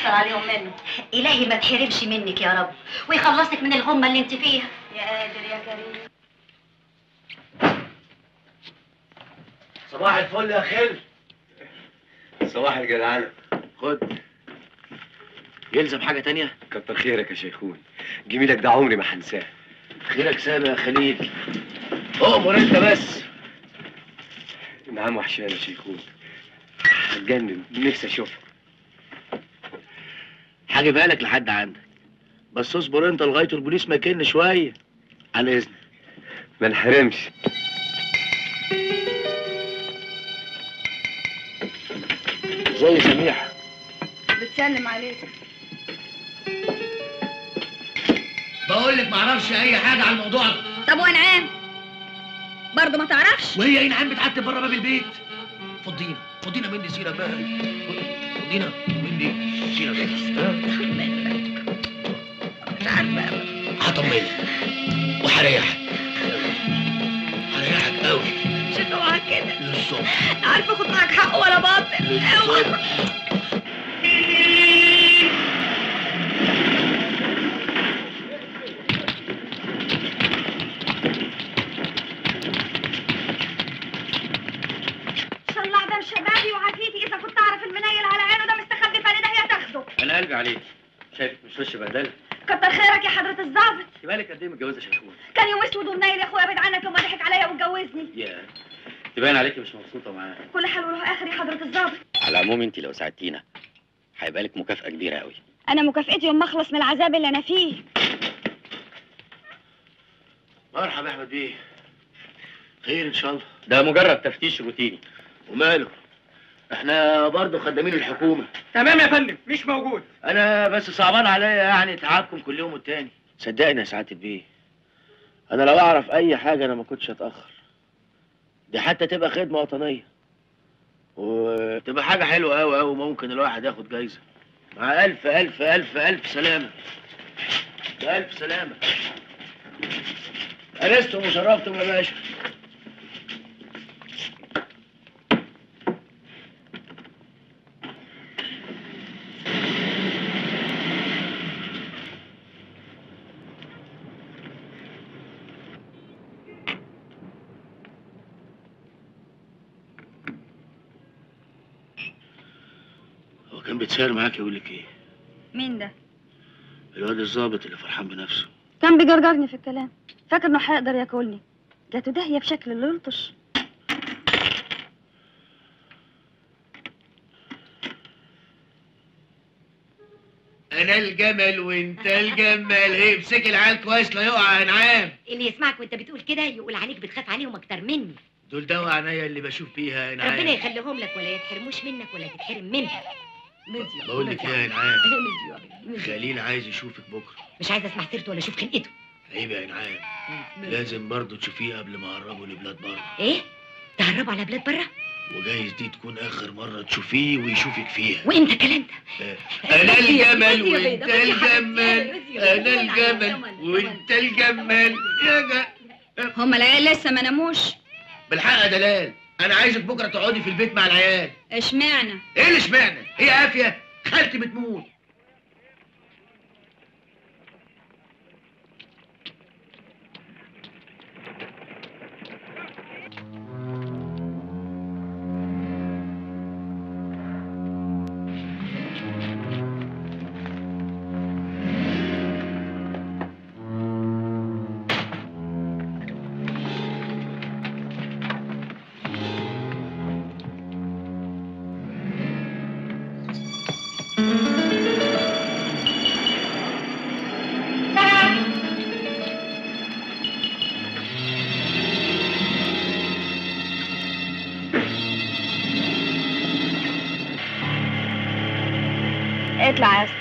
عليهم منه الهي ما تحرمش منك يا رب ويخلصك من الغمه اللي انت فيها يا قادر يا كريم صباح الفل يا خل صباح الجدعانة خد يلزم حاجة تانية؟ كتر خيرك يا شيخون جميلك ده عمري ما هنساه خيرك سامي يا خليل أؤمر أنت بس نعم وحشان يا شيخون هتجنن نفسي اشوفك هجيبها لك لحد عندك بس اصبر انت لغاية البوليس ما يكن شوية على إذنك ما انحرمش زي سميحة بتسلم عليك بقول لك ما اعرفش اي حاجه عن الموضوع ده طب وانعام برضه ما تعرفش وهي ايه نعم بتعتب بره باب البيت فضينا فضينا مني سيره بقى فضينا مني سيره بقى ها؟ مش عارفه هطمنك وهريحك هريحك قوي مش اوعى كده للصبح عارفه خد معاك حق ولا باطل اوعى للصبح شلع دم شبابي وعافيتي اذا كنت اعرف المنيل على عينه ده مستخبي فانا ده هي تاخده انا قلبي عليك شايفك مش وش بهدله كتر خيرك يا حضره الظابط انت بالك قد ايه متجوزه يا شيخون كان يوم اسود ومنيل يا اخويا بعيد عنك يوم ما ضحك عليا واتجوزني يا تبان عليكي مش مبسوطه معاه كل حال وله اخر يا حضره الظابط على العموم انت لو ساعدتينا هيبقى لك مكافاه كبيره قوي انا مكافئتي يوم ما اخلص من العذاب اللي انا فيه مرحبا يا احمد بيه خير ان شاء الله ده مجرد تفتيش روتيني وماله احنا برضه خدامين الحكومه تمام يا فندم مش موجود انا بس صعبان عليا يعني تعبكم كل يوم والتاني صدقني يا سعاده البيه انا لو اعرف اي حاجه انا ما كنتش اتاخر دي حتى تبقى خدمه وطنيه وتبقى حاجه حلوه قوي قوي ممكن الواحد ياخد جايزه مع الف الف الف الف سلامه الف سلامه انستم وشرفتم يا باشا هو كان بيتساير معاك يقول لك ايه مين ده الواد الظابط اللي فرحان بنفسه كان بيجرجرني في الكلام فاكر انه هيقدر ياكلني جاته داهيه بشكل اللي يلطش انا الجمل وانت الجمل هي امسك العيال كويس لا يقع يا نعام اللي يسمعك وانت بتقول كده يقول عليك بتخاف عليهم اكتر مني دول دوا عينيا اللي بشوف بيها يا ربنا نعام يخليهم لك ولا يتحرموش منك ولا تتحرم منها مزيو بقول لك ايه يا نعام مزيو مزيو. خليل عايز يشوفك بكره مش عايزه اسمع سيرته ولا اشوف خلقته عيب يا نعام لازم برضه تشوفيه قبل ما اقربه لبلاد بره ايه تهربوا على بلاد بره وجايز دي تكون اخر مره تشوفيه ويشوفك فيها وامتى الكلام ده انا الجمل بصي يا وانت بيضة، بصي يا حبيبتي، الجمل بصي يا بيضة، انا بصي على الجمل الجمل، وانت الجمل يا جا هما العيال لسه ما ناموش بالحق يا دلال انا عايزك بكره تقعدي في البيت مع العيال اشمعنى ايه اللي اشمعنى هي قافيه خالتي بتموت اطلع يا اسطى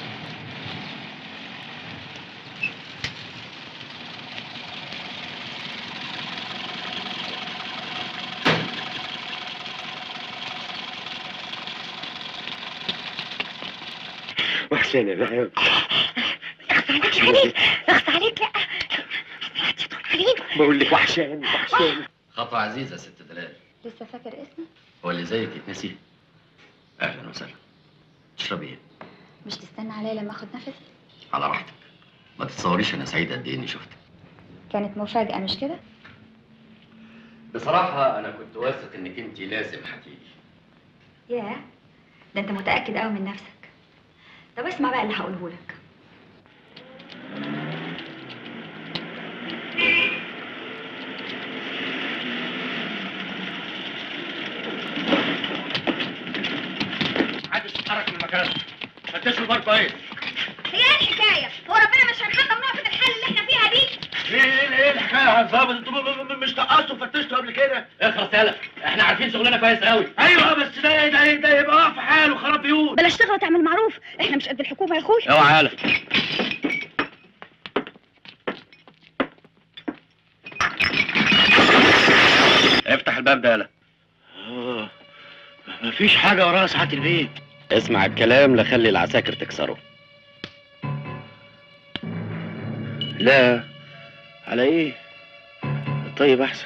وحشان يا بحب اخص عليك يا خليل اخص عليك لا خليل بقول لك وحشان وحشان خطوه عزيزه يا ست دلال لسه فاكر اسمي هو اللي زيك يتنسي اهلا وسهلا تشربي ايه مش تستنى عليا لما اخد نفسي على راحتك ما تتصوريش انا سعيد قد ايه اني شفتك كانت مفاجأة مش كده بصراحه انا كنت واثق انك انت لازم هتيجي ياه ده انت متأكد قوي من نفسك طب اسمع بقى اللي هقوله لك محدش يتحرك من مكانه فتشوا البار كويس هي ايه الحكايه هو ربنا مش هيحطم نقطه الحل اللي احنا فيها دي ايه ايه ايه الحكايه يا عزاب انتوا م- م- مش طقستوا وفتشتوا قبل كده اخرس يالا احنا عارفين شغلنا كويس قوي ايوه بس ده ده ده يبقى واقف في حاله خراب بيوت بلاش تغلط تعمل معروف احنا مش قد الحكومه يا اخويا اوعى يالا افتح الباب ده يالا آه، مفيش حاجه وراها ساعات البيت اسمع الكلام لخلي العساكر تكسره لا على ايه طيب احسن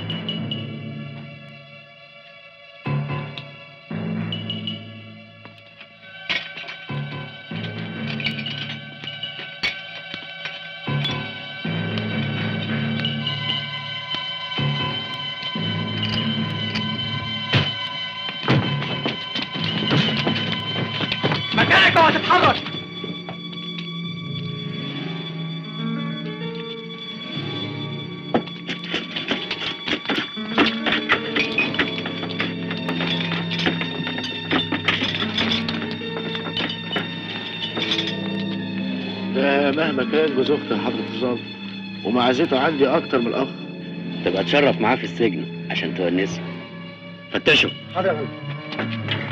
مكانك اوعى تتحرك ده مهما كان جوز اختي يا حضرة الظابط ومعزته عندي اكتر من الاخ تبقى تشرف معاه في السجن عشان تونسه فتشوا حاضر يا فندم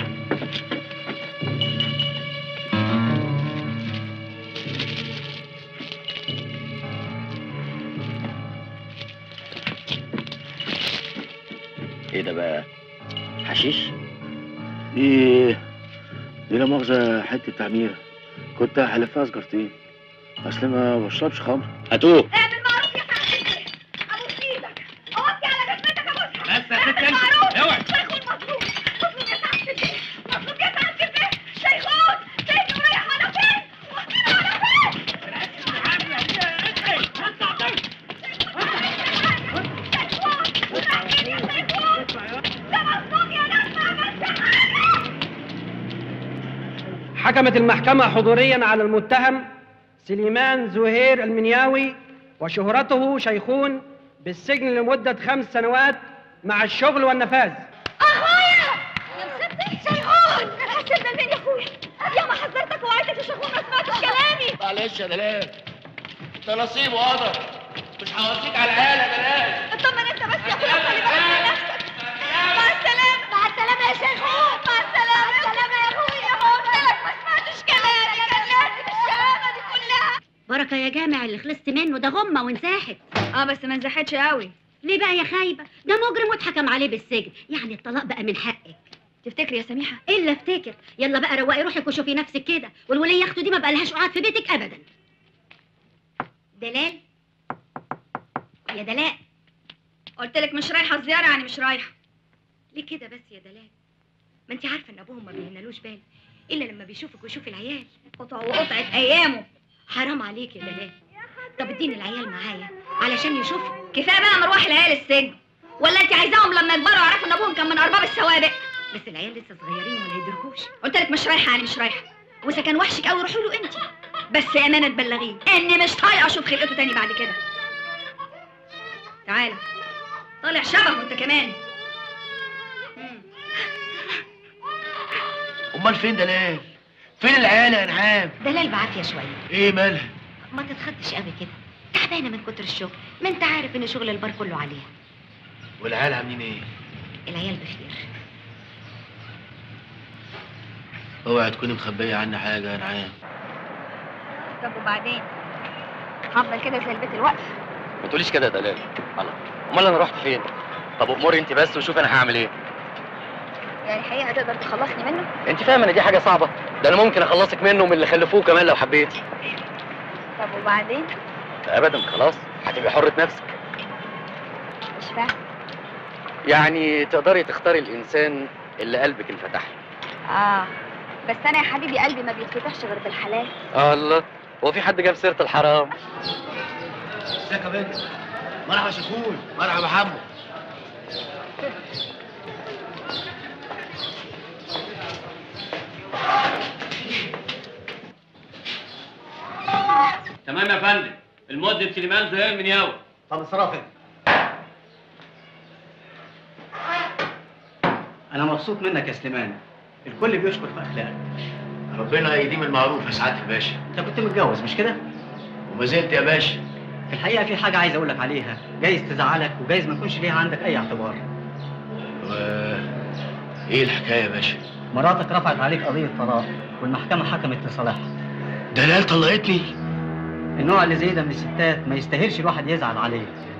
ايه ده بقى حشيش دي دي لا مؤاخذة حتة تعميرة كنت هحلفها سجارتين اصل ما بشربش خمر هاتوه اعمل معروف يا صاحبي ابوس ايدك اوطي على جسمتك ابوسها بس يا ست انت اوعي شيخون مظلوم مظلوم يا سعادة البيه مظلوم يا سعادة البيه شيخون سيدي رايح على فين واخدينه على فين حكمت المحكمة حضوريا على المتهم سليمان زهير المنياوي وشهرته شيخون بالسجن لمدة خمس سنوات مع الشغل والنفاذ اخويا يا مسدس شيخون سيبنا مين يا اخويا يا ما حذرتك ووعدتك يا شيخون ما سمعتش كلامي معلش يا دلال ده نصيب وقدر مش هوصيك على العيال يا دلال اطمن انت بس يا اخويا خلي بالك من نفسك مع السلامة مع السلامة يا شيخون مع السلامة مع السلامة يا اخويا ما قلت لك ما سمعتش كلامي كان لازم الشهامة دي كلها بركة يا جامع اللي خلصت منه ده غمة وانساحت اه بس ما نزحتش قوي ليه بقى يا خايبة ده مجرم واتحكم عليه بالسجن يعني الطلاق بقى من حقك تفتكري يا سميحة الا افتكر يلا بقى روقي روحك وشوفي نفسك كده والولية اخته دي ما بقالهاش قعد في بيتك ابدا دلال يا دلال قلت لك مش رايحة الزيارة يعني مش رايحة ليه كده بس يا دلال ما انت عارفه ان ابوهم ما بيهنالوش بال الا لما بيشوفك ويشوف العيال قطع وقطعة ايامه حرام عليك يا دلال طب اديني العيال معايا علشان يشوفوا كفاية بقى مروح العيال السجن ولا انت عايزاهم لما يكبروا يعرفوا ان ابوهم كان من ارباب السوابق بس العيال لسه صغيرين ولا يدركوش قلت لك مش رايحة يعني مش رايحة واذا كان وحشك قوي روحي له انت بس امانة تبلغيه اني مش طايقة اشوف خلقته تاني بعد كده تعالى طالع شبهه انت كمان مم. امال فين دلال فين العيال يا انعام دلال بعافيه شويه ايه مالها ما تتخضش قوي كده تعبانه من كتر الشغل ما انت عارف ان شغل البار كله عليها والعيال عاملين ايه العيال بخير اوعي تكوني مخبيه عني حاجه يا انعام طب وبعدين هفضل كده زي البيت الوقف ما تقوليش كده يا دلال الله امال انا رحت فين طب اموري انت بس وشوف انا هعمل ايه يعني الحقيقة تقدر تخلصني منه انت فاهم ان دي حاجه صعبه ده انا ممكن اخلصك منه ومن اللي خلفوه كمان لو حبيت طب وبعدين ابدا خلاص هتبقي حره نفسك مش فاهم يعني تقدري تختاري الانسان اللي قلبك انفتح له اه بس انا يا حبيبي قلبي ما بيتفتحش غير بالحلال الله هو في حد جاب سيره الحرام ازيك يا بنت مرحبا شيخون مرحبا حمو تمام يا فندم المدة سليمان زهير من ياوي طب انصرف انا مبسوط منك يا سليمان الكل بيشكر في اخلاقك ربنا يديم المعروف يا سعاده الباشا انت كنت متجوز مش كده وما زلت يا باشا في الحقيقه في حاجه عايز اقول لك عليها جايز تزعلك وجايز ما يكونش ليها عندك اي اعتبار و... ايه الحكايه يا باشا مراتك رفعت عليك قضيه طلاق والمحكمه حكمت لصالحها دلال طلقتني النوع اللي زي ده من الستات ما يستاهلش الواحد يزعل عليه